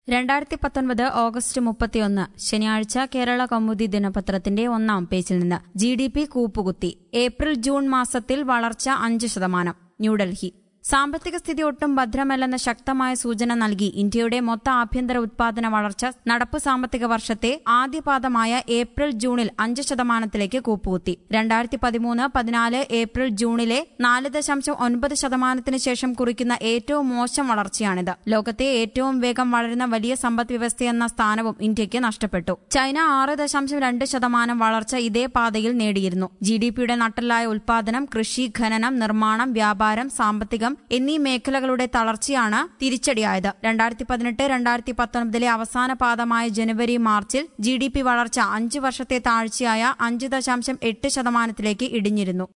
രണ്ടായിരത്തി പത്തൊൻപത് ഓഗസ്റ്റ് മുപ്പത്തിയൊന്ന് ശനിയാഴ്ച കേരള കൗമുദി ദിനപത്രത്തിന്റെ ഒന്നാം പേജിൽ നിന്ന് ജി ഡി പി കൂപ്പുകുത്തി ഏപ്രിൽ ജൂൺ മാസത്തിൽ വളർച്ച അഞ്ച് ശതമാനം ന്യൂഡൽഹി സാമ്പത്തിക സ്ഥിതി ഒട്ടും ഭദ്രമല്ലെന്ന ശക്തമായ സൂചന നൽകി ഇന്ത്യയുടെ മൊത്ത ആഭ്യന്തര ഉത്പാദന വളർച്ച നടപ്പ് സാമ്പത്തിക വർഷത്തെ ആദ്യപാദമായ ഏപ്രിൽ ജൂണിൽ അഞ്ച് ശതമാനത്തിലേക്ക് കൂപ്പുകുത്തി രണ്ടായിരത്തി പതിമൂന്ന് പതിനാല് ഏപ്രിൽ ജൂണിലെ നാല് ദശാംശം ഒൻപത് ശതമാനത്തിന് ശേഷം കുറിക്കുന്ന ഏറ്റവും മോശം വളർച്ചയാണിത് ലോകത്തെ ഏറ്റവും വേഗം വളരുന്ന വലിയ സമ്പദ് വ്യവസ്ഥയെന്ന സ്ഥാനവും ഇന്ത്യക്ക് നഷ്ടപ്പെട്ടു ചൈന ആറ് ദശാംശം രണ്ട് ശതമാനം വളർച്ച ഇതേ പാതയിൽ നേടിയിരുന്നു ജി ഡി പിയുടെ നട്ടലായ ഉൽപാദനം കൃഷി ഖനനം നിർമ്മാണം വ്യാപാരം സാമ്പത്തികം എന്നീ മേഖലകളുടെ തളർച്ചയാണ് തിരിച്ചടിയായത് രണ്ടായിരത്തി പതിനെട്ട് രണ്ടായിരത്തി പത്തൊൻപതിലെ അവസാന പാദമായ ജനുവരി മാർച്ചിൽ ജി ഡി പി വളർച്ച അഞ്ച് വർഷത്തെ താഴ്ചയായ അഞ്ച് ദശാംശം എട്ട് ശതമാനത്തിലേക്ക് ഇടിഞ്ഞിരുന്നു